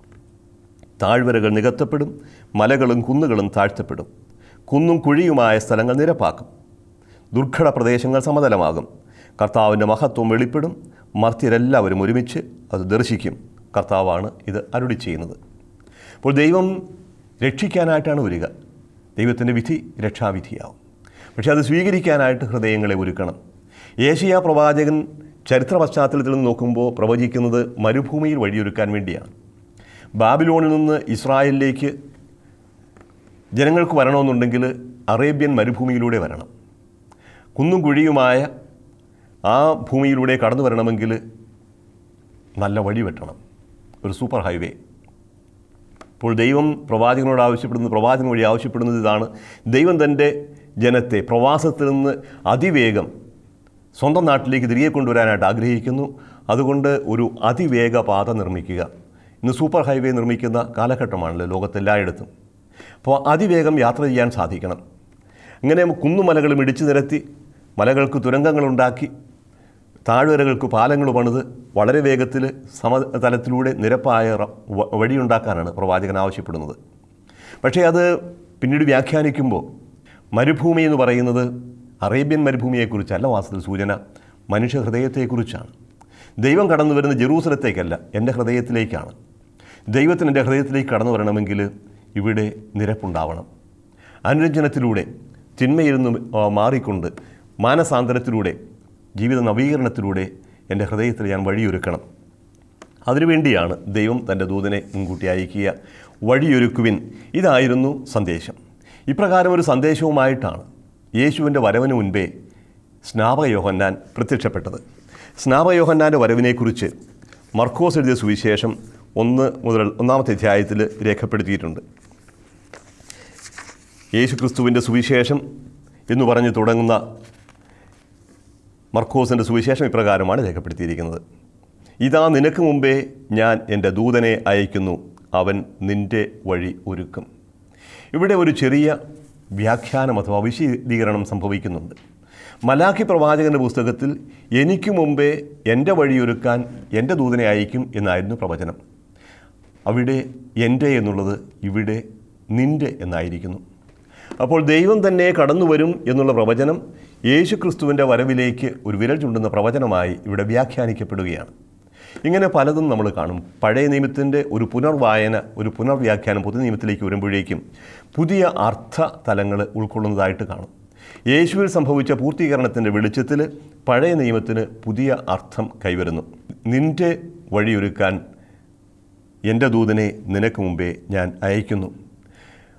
താഴ്വരകൾ നികത്തപ്പെടും മലകളും കുന്നുകളും താഴ്ത്തപ്പെടും കുന്നും കുഴിയുമായ സ്ഥലങ്ങൾ നിരപ്പാക്കും ദുർഘട പ്രദേശങ്ങൾ സമതലമാകും കർത്താവിൻ്റെ മഹത്വം വെളിപ്പെടും മർത്യരെല്ലാവരും ഒരുമിച്ച് അത് ദർശിക്കും കർത്താവാണ് ഇത് അരുളി ചെയ്യുന്നത് അപ്പോൾ ദൈവം രക്ഷിക്കാനായിട്ടാണ് വരിക ദൈവത്തിൻ്റെ വിധി രക്ഷാവിധിയാവും പക്ഷേ അത് സ്വീകരിക്കാനായിട്ട് ഹൃദയങ്ങളെ ഒരുക്കണം ഏഷ്യ പ്രവാചകൻ ചരിത്ര പശ്ചാത്തലത്തിൽ നിന്ന് നോക്കുമ്പോൾ പ്രവചിക്കുന്നത് മരുഭൂമിയിൽ വഴിയൊരുക്കാൻ വേണ്ടിയാണ് ബാബിലോണിൽ നിന്ന് ഇസ്രായേലിലേക്ക് ജനങ്ങൾക്ക് വരണമെന്നുണ്ടെങ്കിൽ അറേബ്യൻ മരുഭൂമിയിലൂടെ വരണം കുന്നും കുഴിയുമായ ആ ഭൂമിയിലൂടെ കടന്നു വരണമെങ്കിൽ നല്ല വഴി വെട്ടണം ഒരു സൂപ്പർ ഹൈവേ ഇപ്പോൾ ദൈവം പ്രവാചകനോട് ആവശ്യപ്പെടുന്നത് പ്രവാചകൻ വഴി ആവശ്യപ്പെടുന്നത് ഇതാണ് ദൈവം തൻ്റെ ജനത്തെ പ്രവാസത്തിൽ നിന്ന് അതിവേഗം സ്വന്തം നാട്ടിലേക്ക് തിരികെ കൊണ്ടുവരാനായിട്ട് ആഗ്രഹിക്കുന്നു അതുകൊണ്ട് ഒരു അതിവേഗ പാത നിർമ്മിക്കുക ഇന്ന് സൂപ്പർ ഹൈവേ നിർമ്മിക്കുന്ന കാലഘട്ടമാണല്ലോ ലോകത്തെല്ലായിടത്തും അപ്പോൾ അതിവേഗം യാത്ര ചെയ്യാൻ സാധിക്കണം ഇങ്ങനെ കുന്നുമലകളും ഇടിച്ചു നിരത്തി മലകൾക്ക് തുരങ്കങ്ങളുണ്ടാക്കി താഴ്വരകൾക്ക് പാലങ്ങൾ പണിത് വളരെ വേഗത്തിൽ സമതലത്തിലൂടെ നിരപ്പായ റ- വ- വഴിയുണ്ടാക്കാനാണ് പ്രവാചകൻ ആവശ്യപ്പെടുന്നത് പക്ഷേ അത് പിന്നീട് വ്യാഖ്യാനിക്കുമ്പോൾ മരുഭൂമി എന്ന് പറയുന്നത് അറേബ്യൻ മരുഭൂമിയെക്കുറിച്ചല്ല വാസ്തവത്തിൽ സൂചന മനുഷ്യ ഹൃദയത്തെക്കുറിച്ചാണ് ദൈവം കടന്നു വരുന്ന ജെറൂസലത്തേക്കല്ല എൻ്റെ ഹൃദയത്തിലേക്കാണ് ദൈവത്തിന് എൻ്റെ ഹൃദയത്തിലേക്ക് കടന്നു വരണമെങ്കിൽ ഇവിടെ നിരപ്പുണ്ടാവണം അനുരഞ്ജനത്തിലൂടെ തിന്മയിൽ നിന്നും ആ, മാറിക്കൊണ്ട് മാനസാന്തരത്തിലൂടെ ജീവിത നവീകരണത്തിലൂടെ എൻ്റെ ഹൃദയത്തിൽ ഞാൻ വഴിയൊരുക്കണം അതിനുവേണ്ടിയാണ് ദൈവം തൻ്റെ ദൂതനെ മുൻകൂട്ടി അയക്കുക വഴിയൊരുക്കുവിൻ ഇതായിരുന്നു സന്ദേശം ഇപ്രകാരം ഒരു സന്ദേശവുമായിട്ടാണ് യേശുവിൻ്റെ വരവിന് മുൻപേ സ്നാപക യോഹന്നാൻ പ്രത്യക്ഷപ്പെട്ടത് സ്നാപക യോഹന്നാൻ്റെ വരവിനെക്കുറിച്ച് മർക്കോസ് എഴുതിയ സുവിശേഷം ഒന്ന് മുതൽ ഒന്നാമത്തെ അധ്യായത്തിൽ രേഖപ്പെടുത്തിയിട്ടുണ്ട് യേശു ക്രിസ്തുവിൻ്റെ സുവിശേഷം എന്ന് പറഞ്ഞ് തുടങ്ങുന്ന മർക്കോസിൻ്റെ സുവിശേഷം ഇപ്രകാരമാണ് രേഖപ്പെടുത്തിയിരിക്കുന്നത് ഇതാ നിനക്ക് മുമ്പേ ഞാൻ എൻ്റെ ദൂതനെ അയക്കുന്നു അവൻ നിൻ്റെ വഴി ഒരുക്കും ഇവിടെ ഒരു ചെറിയ വ്യാഖ്യാനം അഥവാ വിശദീകരണം സംഭവിക്കുന്നുണ്ട് മലാഖി പ്രവാചകൻ്റെ പുസ്തകത്തിൽ എനിക്ക് മുമ്പേ എൻ്റെ വഴിയൊരുക്കാൻ എൻ്റെ ദൂതനെ അയക്കും എന്നായിരുന്നു പ്രവചനം അവിടെ എൻ്റെ എന്നുള്ളത് ഇവിടെ നിൻ്റെ എന്നായിരിക്കുന്നു അപ്പോൾ ദൈവം തന്നെ കടന്നു വരും എന്നുള്ള പ്രവചനം യേശു ക്രിസ്തുവിൻ്റെ വരവിലേക്ക് ഒരു വിരൽ ചുണ്ടുന്ന പ്രവചനമായി ഇവിടെ വ്യാഖ്യാനിക്കപ്പെടുകയാണ് ഇങ്ങനെ പലതും നമ്മൾ കാണും പഴയ നിയമത്തിൻ്റെ ഒരു പുനർവായന ഒരു പുനർവ്യാഖ്യാനം പുതിയ നിയമത്തിലേക്ക് വരുമ്പോഴേക്കും പുതിയ അർത്ഥ തലങ്ങൾ ഉൾക്കൊള്ളുന്നതായിട്ട് കാണും യേശുവിൽ സംഭവിച്ച പൂർത്തീകരണത്തിൻ്റെ വെളിച്ചത്തിൽ പഴയ നിയമത്തിന് പുതിയ അർത്ഥം കൈവരുന്നു നിൻ്റെ വഴിയൊരുക്കാൻ എൻ്റെ ദൂതനെ നിനക്ക് മുമ്പേ ഞാൻ അയക്കുന്നു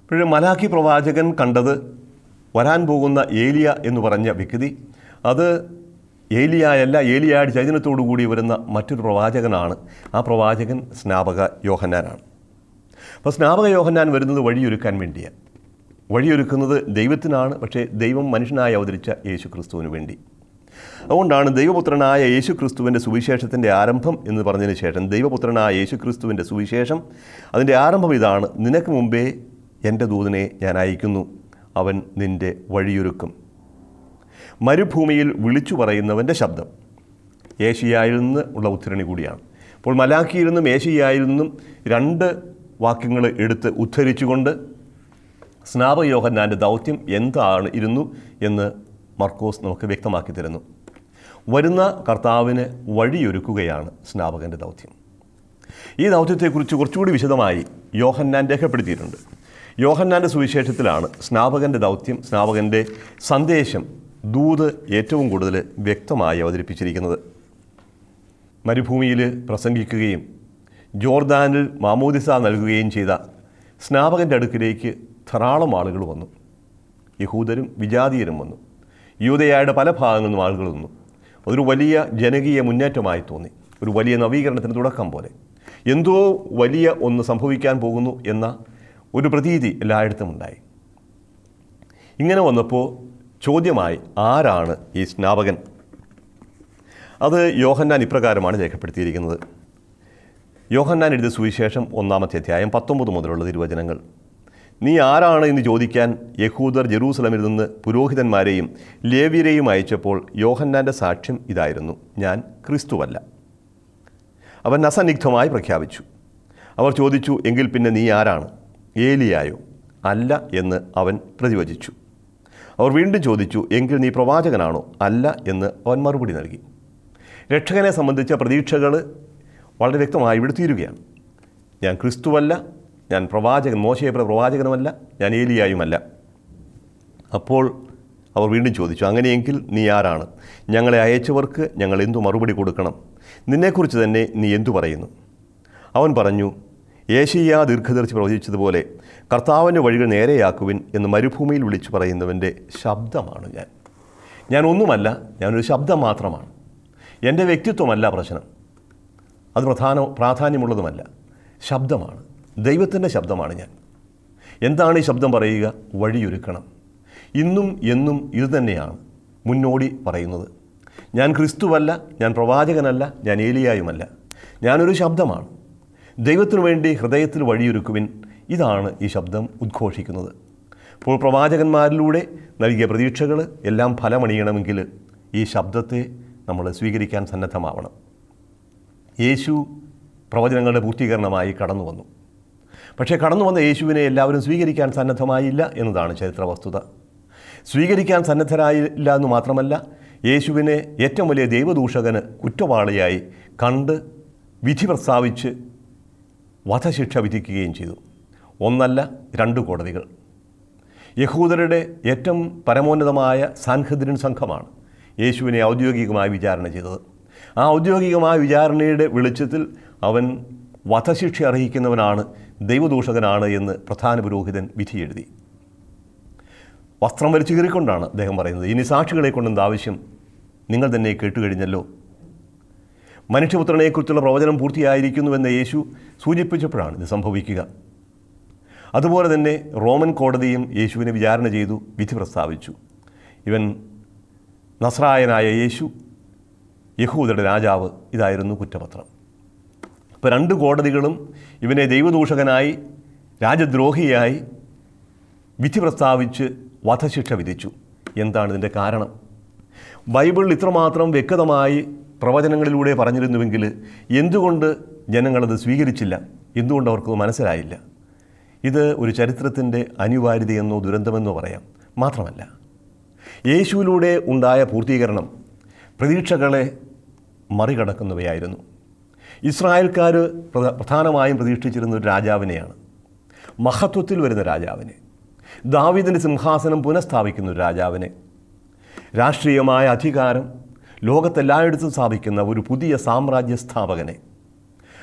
ഇപ്പോഴും മലാഖി പ്രവാചകൻ കണ്ടത് വരാൻ പോകുന്ന ഏലിയ എന്ന് പറഞ്ഞ വ്യക്തി അത് ഏലിയായല്ല ഏലിയായുടെ ചൈതന്യത്തോടു കൂടി വരുന്ന മറ്റൊരു പ്രവാചകനാണ് ആ പ്രവാചകൻ സ്നാപക യോഹന്നാനാണ് അപ്പോൾ സ്നാപക യോഹന്നാൻ വരുന്നത് വഴിയൊരുക്കാൻ വേണ്ടിയാണ് വഴിയൊരുക്കുന്നത് ദൈവത്തിനാണ് പക്ഷേ ദൈവം മനുഷ്യനായി അവതരിച്ച യേശു ക്രിസ്തുവിന് വേണ്ടി അതുകൊണ്ടാണ് ദൈവപുത്രനായ യേശു ക്രിസ്തുവിൻ്റെ സുവിശേഷത്തിൻ്റെ ആരംഭം എന്ന് പറഞ്ഞതിന് ശേഷം ദൈവപുത്രനായ യേശു ക്രിസ്തുവിൻ്റെ സുവിശേഷം അതിൻ്റെ ആരംഭം ഇതാണ് നിനക്ക് മുമ്പേ എൻ്റെ ദൂതനെ ഞാൻ അയക്കുന്നു അവൻ നിൻ്റെ വഴിയൊരുക്കും മരുഭൂമിയിൽ വിളിച്ചു പറയുന്നവൻ്റെ ശബ്ദം ഏഷ്യയായിൽ നിന്ന് ഉള്ള ഉദ്ധരണി കൂടിയാണ് അപ്പോൾ മലാഖിയിൽ നിന്നും ഏഷ്യയായിൽ നിന്നും രണ്ട് വാക്യങ്ങൾ എടുത്ത് ഉദ്ധരിച്ചുകൊണ്ട് സ്നാപയോഹന്നാൻ്റെ ദൗത്യം എന്താണ് ഇരുന്നു എന്ന് മർക്കോസ് നമുക്ക് വ്യക്തമാക്കി തരുന്നു വരുന്ന കർത്താവിന് വഴിയൊരുക്കുകയാണ് സ്നാപകൻ്റെ ദൗത്യം ഈ ദൗത്യത്തെക്കുറിച്ച് കുറച്ചുകൂടി വിശദമായി യോഹന്നാൻ രേഖപ്പെടുത്തിയിട്ടുണ്ട് യോഹന്നാൻ്റെ സുവിശേഷത്തിലാണ് സ്നാപകൻ്റെ ദൗത്യം സ്നാപകൻ്റെ സന്ദേശം ദൂത് ഏറ്റവും കൂടുതൽ വ്യക്തമായി അവതരിപ്പിച്ചിരിക്കുന്നത് മരുഭൂമിയിൽ പ്രസംഗിക്കുകയും ജോർദാനിൽ മാമോദിസ നൽകുകയും ചെയ്ത സ്നാപകൻ്റെ അടുക്കിലേക്ക് ധാരാളം ആളുകൾ വന്നു യഹൂദരും വിജാതീയരും വന്നു യൂതയായുടെ പല ഭാഗങ്ങളിൽ നിന്നും ആളുകൾ വന്നു അതൊരു വലിയ ജനകീയ മുന്നേറ്റമായി തോന്നി ഒരു വലിയ നവീകരണത്തിന് തുടക്കം പോലെ എന്തോ വലിയ ഒന്ന് സംഭവിക്കാൻ പോകുന്നു എന്ന ഒരു പ്രതീതി എല്ലായിടത്തും ഉണ്ടായി ഇങ്ങനെ വന്നപ്പോൾ ചോദ്യമായി ആരാണ് ഈ സ്നാപകൻ അത് യോഹന്നാൻ ഇപ്രകാരമാണ് രേഖപ്പെടുത്തിയിരിക്കുന്നത് യോഹന്നാൻ എഴുതിയ സുവിശേഷം ഒന്നാമത്തെ അധ്യായം പത്തൊമ്പത് മുതലുള്ള തിരുവചനങ്ങൾ നീ ആരാണ് എന്ന് ചോദിക്കാൻ യഹൂദർ ജെറൂസലമിൽ നിന്ന് പുരോഹിതന്മാരെയും ലേവ്യരെയും അയച്ചപ്പോൾ യോഹന്നാൻ്റെ സാക്ഷ്യം ഇതായിരുന്നു ഞാൻ ക്രിസ്തുവല്ല അവൻ അസന്നിഗ്ധമായി പ്രഖ്യാപിച്ചു അവർ ചോദിച്ചു എങ്കിൽ പിന്നെ നീ ആരാണ് ഏലിയായോ അല്ല എന്ന് അവൻ പ്രതിവചിച്ചു അവർ വീണ്ടും ചോദിച്ചു എങ്കിൽ നീ പ്രവാചകനാണോ അല്ല എന്ന് അവൻ മറുപടി നൽകി രക്ഷകനെ സംബന്ധിച്ച പ്രതീക്ഷകൾ വളരെ വ്യക്തമായി ഇവിടെ തീരുകയാണ് ഞാൻ ക്രിസ്തുവല്ല ഞാൻ പ്രവാചകൻ മോശയപ്ര പ്രവാചകനുമല്ല ഞാൻ ഏലിയായുമല്ല അപ്പോൾ അവർ വീണ്ടും ചോദിച്ചു അങ്ങനെയെങ്കിൽ നീ ആരാണ് ഞങ്ങളെ അയച്ചവർക്ക് ഞങ്ങൾ എന്തു മറുപടി കൊടുക്കണം നിന്നെക്കുറിച്ച് തന്നെ നീ എന്തു പറയുന്നു അവൻ പറഞ്ഞു ഏഷ്യ ദീർഘദർശി പ്രവചിച്ചതുപോലെ കർത്താവിൻ്റെ വഴികൾ നേരെയാക്കുവിൻ എന്ന് മരുഭൂമിയിൽ വിളിച്ചു പറയുന്നവൻ്റെ ശബ്ദമാണ് ഞാൻ ഞാൻ ഒന്നുമല്ല ഞാനൊരു ശബ്ദം മാത്രമാണ് എൻ്റെ വ്യക്തിത്വമല്ല പ്രശ്നം അത് പ്രധാന പ്രാധാന്യമുള്ളതുമല്ല ശബ്ദമാണ് ദൈവത്തിൻ്റെ ശബ്ദമാണ് ഞാൻ എന്താണ് ഈ ശബ്ദം പറയുക വഴിയൊരുക്കണം ഇന്നും എന്നും ഇത് തന്നെയാണ് മുന്നോടി പറയുന്നത് ഞാൻ ക്രിസ്തുവല്ല ഞാൻ പ്രവാചകനല്ല ഞാൻ ഏലിയായുമല്ല ഞാനൊരു ശബ്ദമാണ് ദൈവത്തിനു വേണ്ടി ഹൃദയത്തിൽ വഴിയൊരുക്കുവിൻ ഇതാണ് ഈ ശബ്ദം ഉദ്ഘോഷിക്കുന്നത് അപ്പോൾ പ്രവാചകന്മാരിലൂടെ നൽകിയ പ്രതീക്ഷകൾ എല്ലാം ഫലമണിയണമെങ്കിൽ ഈ ശബ്ദത്തെ നമ്മൾ സ്വീകരിക്കാൻ സന്നദ്ധമാവണം യേശു പ്രവചനങ്ങളുടെ പൂർത്തീകരണമായി കടന്നു വന്നു പക്ഷേ കടന്നു വന്ന യേശുവിനെ എല്ലാവരും സ്വീകരിക്കാൻ സന്നദ്ധമായില്ല എന്നതാണ് ചരിത്ര വസ്തുത സ്വീകരിക്കാൻ സന്നദ്ധരായില്ല എന്ന് മാത്രമല്ല യേശുവിനെ ഏറ്റവും വലിയ ദൈവദൂഷകന് കുറ്റവാളിയായി കണ്ട് വിധി പ്രസ്താവിച്ച് വധശിക്ഷ വിധിക്കുകയും ചെയ്തു ഒന്നല്ല രണ്ട് കോടതികൾ യഹൂദരുടെ ഏറ്റവും പരമോന്നതമായ സാൻഹദ്രിൻ സംഘമാണ് യേശുവിനെ ഔദ്യോഗികമായി വിചാരണ ചെയ്തത് ആ ഔദ്യോഗികമായ വിചാരണയുടെ വെളിച്ചത്തിൽ അവൻ വധശിക്ഷ അർഹിക്കുന്നവനാണ് ദൈവദൂഷകനാണ് എന്ന് പ്രധാന പുരോഹിതൻ വിധിയെഴുതി വസ്ത്രം വലിച്ചു കീറിക്കൊണ്ടാണ് അദ്ദേഹം പറയുന്നത് ഇനി സാക്ഷികളെ കൊണ്ടെന്ത് ആവശ്യം നിങ്ങൾ തന്നെ കേട്ടുകഴിഞ്ഞല്ലോ മനുഷ്യപുത്രനെക്കുറിച്ചുള്ള പ്രവചനം പൂർത്തിയായിരിക്കുന്നുവെന്ന് യേശു സൂചിപ്പിച്ചപ്പോഴാണ് ഇത് സംഭവിക്കുക അതുപോലെ തന്നെ റോമൻ കോടതിയും യേശുവിനെ വിചാരണ ചെയ്തു വിധി പ്രസ്താവിച്ചു ഇവൻ നസ്രായനായ യേശു യഹൂദരുടെ രാജാവ് ഇതായിരുന്നു കുറ്റപത്രം ഇപ്പോൾ രണ്ട് കോടതികളും ഇവനെ ദൈവദൂഷകനായി രാജദ്രോഹിയായി വിധി പ്രസ്താവിച്ച് വധശിക്ഷ വിധിച്ചു എന്താണ് ഇതിൻ്റെ കാരണം ബൈബിളിൽ ഇത്രമാത്രം വ്യക്തമായി പ്രവചനങ്ങളിലൂടെ പറഞ്ഞിരുന്നുവെങ്കിൽ എന്തുകൊണ്ട് ജനങ്ങളത് സ്വീകരിച്ചില്ല എന്തുകൊണ്ട് അവർക്കത് മനസ്സിലായില്ല ഇത് ഒരു ചരിത്രത്തിൻ്റെ അനിവാര്യതയെന്നോ ദുരന്തമെന്നോ പറയാം മാത്രമല്ല യേശുവിലൂടെ ഉണ്ടായ പൂർത്തീകരണം പ്രതീക്ഷകളെ മറികടക്കുന്നവയായിരുന്നു ഇസ്രായേൽക്കാർ പ്രധ- പ്രധാനമായും പ്രതീക്ഷിച്ചിരുന്ന ഒരു രാജാവിനെയാണ് മഹത്വത്തിൽ വരുന്ന രാജാവിനെ ദാവീദിൻ്റെ സിംഹാസനം പുനഃസ്ഥാപിക്കുന്ന ഒരു രാജാവിനെ രാഷ്ട്രീയമായ അധികാരം ലോകത്തെല്ലായിടത്തും സ്ഥാപിക്കുന്ന ഒരു പുതിയ സാമ്രാജ്യ സ്ഥാപകനെ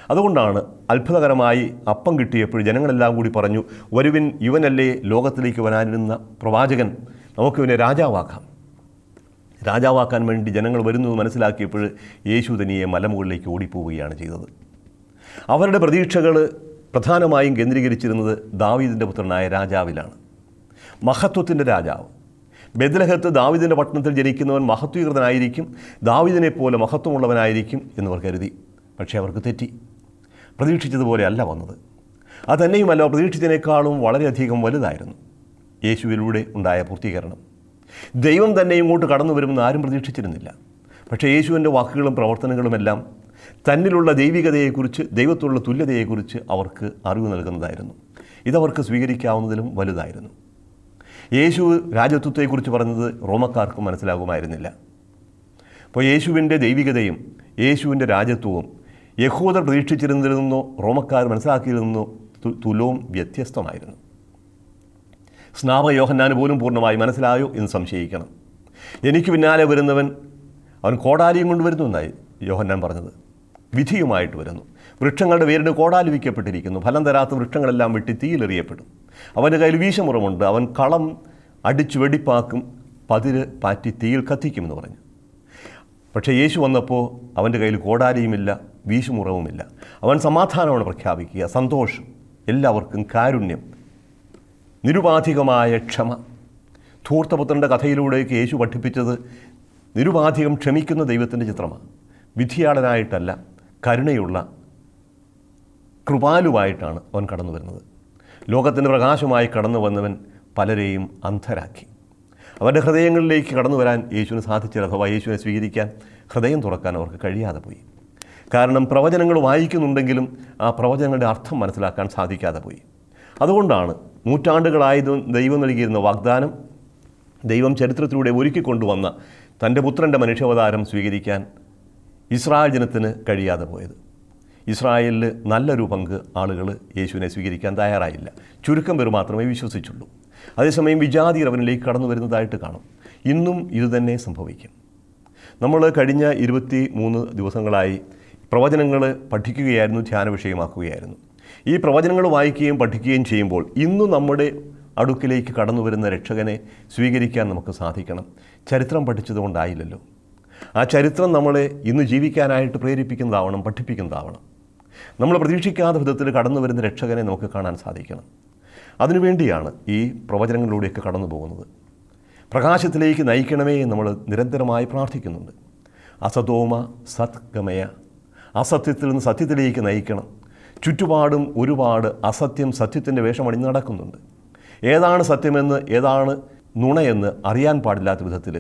അതുകൊണ്ടാണ് അത്ഭുതകരമായി അപ്പം കിട്ടിയപ്പോൾ ജനങ്ങളെല്ലാം കൂടി പറഞ്ഞു വരുവിൻ ഇവനല്ലേ ലോകത്തിലേക്ക് വരാനിരുന്ന പ്രവാചകൻ നമുക്കിവനെ രാജാവാക്കാം രാജാവാക്കാൻ വേണ്ടി ജനങ്ങൾ വരുന്നത് മനസ്സിലാക്കിയപ്പോൾ യേശു തനിയെ മലമുകളിലേക്ക് ഓടിപ്പോവുകയാണ് ചെയ്തത് അവരുടെ പ്രതീക്ഷകൾ പ്രധാനമായും കേന്ദ്രീകരിച്ചിരുന്നത് ദാവീദിൻ്റെ പുത്രനായ രാജാവിലാണ് മഹത്വത്തിൻ്റെ രാജാവ് ബദലഹത്ത് ദാവിദിൻ്റെ പട്ടണത്തിൽ ജനിക്കുന്നവൻ മഹത്വീകൃതനായിരിക്കും ദാവിദിനെ പോലെ മഹത്വമുള്ളവനായിരിക്കും എന്നിവർ കരുതി പക്ഷേ അവർക്ക് തെറ്റി പ്രതീക്ഷിച്ചതുപോലെ അല്ല വന്നത് അതന്നെയുമല്ല പ്രതീക്ഷിച്ചതിനേക്കാളും വളരെയധികം വലുതായിരുന്നു യേശുവിലൂടെ ഉണ്ടായ പൂർത്തീകരണം ദൈവം തന്നെ ഇങ്ങോട്ട് കടന്നു വരുമെന്ന് ആരും പ്രതീക്ഷിച്ചിരുന്നില്ല പക്ഷേ യേശുവിൻ്റെ വാക്കുകളും പ്രവർത്തനങ്ങളുമെല്ലാം തന്നിലുള്ള ദൈവികതയെക്കുറിച്ച് ദൈവത്തോടുള്ള തുല്യതയെക്കുറിച്ച് അവർക്ക് അറിവ് നൽകുന്നതായിരുന്നു ഇതവർക്ക് സ്വീകരിക്കാവുന്നതിലും വലുതായിരുന്നു യേശു രാജ്യത്വത്തെക്കുറിച്ച് പറഞ്ഞത് റോമക്കാർക്കും മനസ്സിലാകുമായിരുന്നില്ല അപ്പോൾ യേശുവിൻ്റെ ദൈവികതയും യേശുവിൻ്റെ രാജ്യത്വവും യഹൂദർ പ്രതീക്ഷിച്ചിരുന്നതിൽ നിന്നോ റോമക്കാർ മനസ്സിലാക്കിയിരുന്നോ തു- തുലവും വ്യത്യസ്തമായിരുന്നു സ്നാപക യോഹന്നാന് പോലും പൂർണ്ണമായി മനസ്സിലായോ എന്ന് സംശയിക്കണം എനിക്ക് പിന്നാലെ വരുന്നവൻ അവൻ കോടാലിയും കൊണ്ട് വരുന്നു എന്നായി യോഹന്നാൻ പറഞ്ഞത് വിധിയുമായിട്ട് വരുന്നു വൃക്ഷങ്ങളുടെ വേരിന് കോടാലി വിൽക്കപ്പെട്ടിരിക്കുന്നു ഫലം തരാത്ത വൃക്ഷങ്ങളെല്ലാം വെട്ടി തീയിലെറിയപ്പെടും അവൻ്റെ കയ്യിൽ വീശമുറമുണ്ട് അവൻ കളം അടിച്ചു വെടിപ്പാക്കും പതിര് പാറ്റി തീയിൽ കത്തിക്കുമെന്ന് പറഞ്ഞു പക്ഷേ യേശു വന്നപ്പോൾ അവൻ്റെ കയ്യിൽ കോടാലിയുമില്ല വീശുമുറവുമില്ല അവൻ സമാധാനമാണ് പ്രഖ്യാപിക്കുക സന്തോഷം എല്ലാവർക്കും കാരുണ്യം നിരുപാധികമായ ക്ഷമ ധൂർത്തപുത്രൻ്റെ കഥയിലൂടെയൊക്കെ യേശു പഠിപ്പിച്ചത് നിരുപാധികം ക്ഷമിക്കുന്ന ദൈവത്തിൻ്റെ ചിത്രമാണ് വിധിയാളനായിട്ടല്ല കരുണയുള്ള കൃപാലുവായിട്ടാണ് അവൻ കടന്നു വരുന്നത് ലോകത്തിൻ്റെ പ്രകാശമായി കടന്നു വന്നവൻ പലരെയും അന്ധരാക്കി അവരുടെ ഹൃദയങ്ങളിലേക്ക് കടന്നു വരാൻ യേശുവിന് സാധിച്ചില്ല അഥവാ യേശുവിനെ സ്വീകരിക്കാൻ ഹൃദയം തുറക്കാൻ അവർക്ക് കഴിയാതെ പോയി കാരണം പ്രവചനങ്ങൾ വായിക്കുന്നുണ്ടെങ്കിലും ആ പ്രവചനങ്ങളുടെ അർത്ഥം മനസ്സിലാക്കാൻ സാധിക്കാതെ പോയി അതുകൊണ്ടാണ് നൂറ്റാണ്ടുകളായി ദ- ദൈവം നൽകിയിരുന്ന വാഗ്ദാനം ദൈവം ചരിത്രത്തിലൂടെ ഒരുക്കിക്കൊണ്ടുവന്ന തൻ്റെ പുത്രൻ്റെ മനുഷ്യാവതാരം സ്വീകരിക്കാൻ ഇസ്രായേൽ ജനത്തിന് കഴിയാതെ പോയത് ഇസ്രായേലിൽ നല്ലൊരു പങ്ക് ആളുകൾ യേശുവിനെ സ്വീകരിക്കാൻ തയ്യാറായില്ല ചുരുക്കം പേർ മാത്രമേ വിശ്വസിച്ചുള്ളൂ അതേസമയം വിജാതിയർ അവനിലേക്ക് കടന്നു വരുന്നതായിട്ട് കാണും ഇന്നും ഇതുതന്നെ സംഭവിക്കും നമ്മൾ കഴിഞ്ഞ ഇരുപത്തി മൂന്ന് ദിവസങ്ങളായി പ്രവചനങ്ങൾ പഠിക്കുകയായിരുന്നു ധ്യാന വിഷയമാക്കുകയായിരുന്നു ഈ പ്രവചനങ്ങൾ വായിക്കുകയും പഠിക്കുകയും ചെയ്യുമ്പോൾ ഇന്നും നമ്മുടെ അടുക്കിലേക്ക് കടന്നു വരുന്ന രക്ഷകനെ സ്വീകരിക്കാൻ നമുക്ക് സാധിക്കണം ചരിത്രം പഠിച്ചതുകൊണ്ടായില്ലല്ലോ ആ ചരിത്രം നമ്മളെ ഇന്ന് ജീവിക്കാനായിട്ട് പ്രേരിപ്പിക്കുന്നതാവണം പഠിപ്പിക്കുന്നതാവണം നമ്മൾ പ്രതീക്ഷിക്കാത്ത വിധത്തിൽ കടന്നു വരുന്ന രക്ഷകനെ നമുക്ക് കാണാൻ സാധിക്കണം അതിനുവേണ്ടിയാണ് ഈ പ്രവചനങ്ങളിലൂടെയൊക്കെ കടന്നു പോകുന്നത് പ്രകാശത്തിലേക്ക് നയിക്കണമേ എന്ന് നമ്മൾ നിരന്തരമായി പ്രാർത്ഥിക്കുന്നുണ്ട് അസതോമ സത്ഗമയ അസത്യത്തിൽ നിന്ന് സത്യത്തിലേക്ക് നയിക്കണം ചുറ്റുപാടും ഒരുപാട് അസത്യം സത്യത്തിൻ്റെ വേഷമണിഞ്ഞ് നടക്കുന്നുണ്ട് ഏതാണ് സത്യമെന്ന് ഏതാണ് നുണയെന്ന് അറിയാൻ പാടില്ലാത്ത വിധത്തിൽ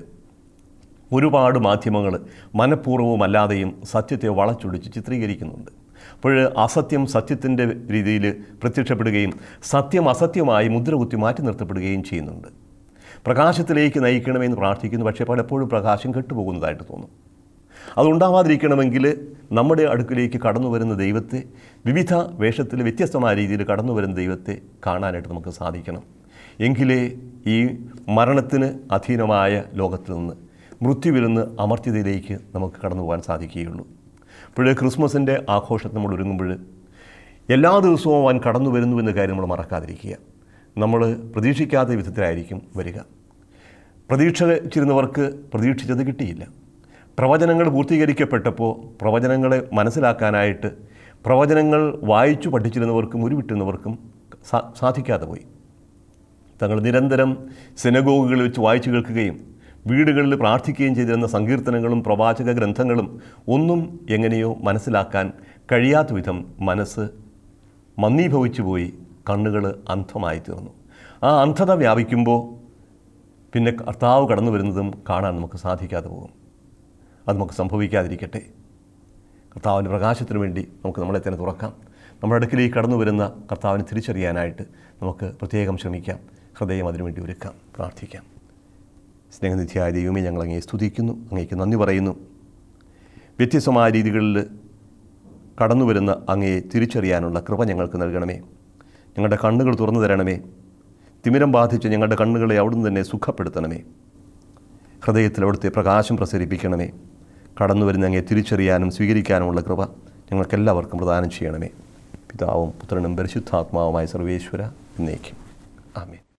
ഒരുപാട് മാധ്യമങ്ങൾ മനഃപൂർവ്വമല്ലാതെയും സത്യത്തെ വളച്ചൊടിച്ച് ചിത്രീകരിക്കുന്നുണ്ട് അപ്പോൾ അസത്യം സത്യത്തിൻ്റെ രീതിയിൽ പ്രത്യക്ഷപ്പെടുകയും സത്യം അസത്യമായി മുദ്രകുത്തി മാറ്റി നിർത്തപ്പെടുകയും ചെയ്യുന്നുണ്ട് പ്രകാശത്തിലേക്ക് നയിക്കണമെന്ന് പ്രാർത്ഥിക്കുന്നു പക്ഷേ പലപ്പോഴും പ്രകാശം കെട്ടുപോകുന്നതായിട്ട് തോന്നും അതുണ്ടാവാതിരിക്കണമെങ്കിൽ നമ്മുടെ അടുക്കിലേക്ക് കടന്നു വരുന്ന ദൈവത്തെ വിവിധ വേഷത്തിൽ വ്യത്യസ്തമായ രീതിയിൽ കടന്നു വരുന്ന ദൈവത്തെ കാണാനായിട്ട് നമുക്ക് സാധിക്കണം എങ്കിലേ ഈ മരണത്തിന് അധീനമായ ലോകത്തിൽ നിന്ന് മൃത്യുവിൽ നിന്ന് അമർത്യതയിലേക്ക് നമുക്ക് കടന്നു പോകാൻ സാധിക്കുകയുള്ളൂ ഇപ്പോൾ ക്രിസ്മസിൻ്റെ ആഘോഷത്തിൽ നമ്മൾ ഒരുങ്ങുമ്പോൾ എല്ലാ ദിവസവും അവൻ കടന്നു വരുന്നു എന്ന കാര്യം നമ്മൾ മറക്കാതിരിക്കുക നമ്മൾ പ്രതീക്ഷിക്കാത്ത വിധത്തിലായിരിക്കും വരിക പ്രതീക്ഷിച്ചിരുന്നവർക്ക് പ്രതീക്ഷിച്ചത് കിട്ടിയില്ല പ്രവചനങ്ങൾ പൂർത്തീകരിക്കപ്പെട്ടപ്പോൾ പ്രവചനങ്ങളെ മനസ്സിലാക്കാനായിട്ട് പ്രവചനങ്ങൾ വായിച്ചു പഠിച്ചിരുന്നവർക്കും ഉരുവിട്ടുന്നവർക്കും സാ സാധിക്കാതെ പോയി തങ്ങൾ നിരന്തരം സിനഗോഗുകളിൽ വെച്ച് വായിച്ചു കേൾക്കുകയും വീടുകളിൽ പ്രാർത്ഥിക്കുകയും ചെയ്തിരുന്ന സങ്കീർത്തനങ്ങളും പ്രവാചക ഗ്രന്ഥങ്ങളും ഒന്നും എങ്ങനെയോ മനസ്സിലാക്കാൻ കഴിയാത്ത വിധം മനസ്സ് മന്ദീഭവിച്ചു പോയി കണ്ണുകൾ അന്ധമായി തീർന്നു ആ അന്ധത വ്യാപിക്കുമ്പോൾ പിന്നെ കർത്താവ് കടന്നു വരുന്നതും കാണാൻ നമുക്ക് സാധിക്കാതെ പോകും അത് നമുക്ക് സംഭവിക്കാതിരിക്കട്ടെ കർത്താവിൻ്റെ പ്രകാശത്തിന് വേണ്ടി നമുക്ക് നമ്മളെ തന്നെ തുറക്കാം നമ്മുടെ അടുക്കിലേക്ക് കടന്നു വരുന്ന കർത്താവിനെ തിരിച്ചറിയാനായിട്ട് നമുക്ക് പ്രത്യേകം ശ്രമിക്കാം ഹൃദയം അതിനുവേണ്ടി ഒരുക്കാം പ്രാർത്ഥിക്കാം സ്നേഹനിധിയായ ദൈവമേ ഞങ്ങൾ അങ്ങേ സ്തുതിക്കുന്നു അങ്ങേക്ക് നന്ദി പറയുന്നു വ്യത്യസ്തമായ രീതികളിൽ കടന്നു വരുന്ന അങ്ങയെ തിരിച്ചറിയാനുള്ള കൃപ ഞങ്ങൾക്ക് നൽകണമേ ഞങ്ങളുടെ കണ്ണുകൾ തുറന്നു തരണമേ തിമിരം ബാധിച്ച് ഞങ്ങളുടെ കണ്ണുകളെ അവിടുന്ന് തന്നെ സുഖപ്പെടുത്തണമേ ഹൃദയത്തിൽ അവിടുത്തെ പ്രകാശം പ്രസരിപ്പിക്കണമേ കടന്നു വരുന്ന അങ്ങയെ തിരിച്ചറിയാനും സ്വീകരിക്കാനുമുള്ള കൃപ ഞങ്ങൾക്കെല്ലാവർക്കും പ്രദാനം ചെയ്യണമേ പിതാവും പുത്രനും പരിശുദ്ധാത്മാവുമായ സർവേശ്വര എന്നേക്കും ആമേൻ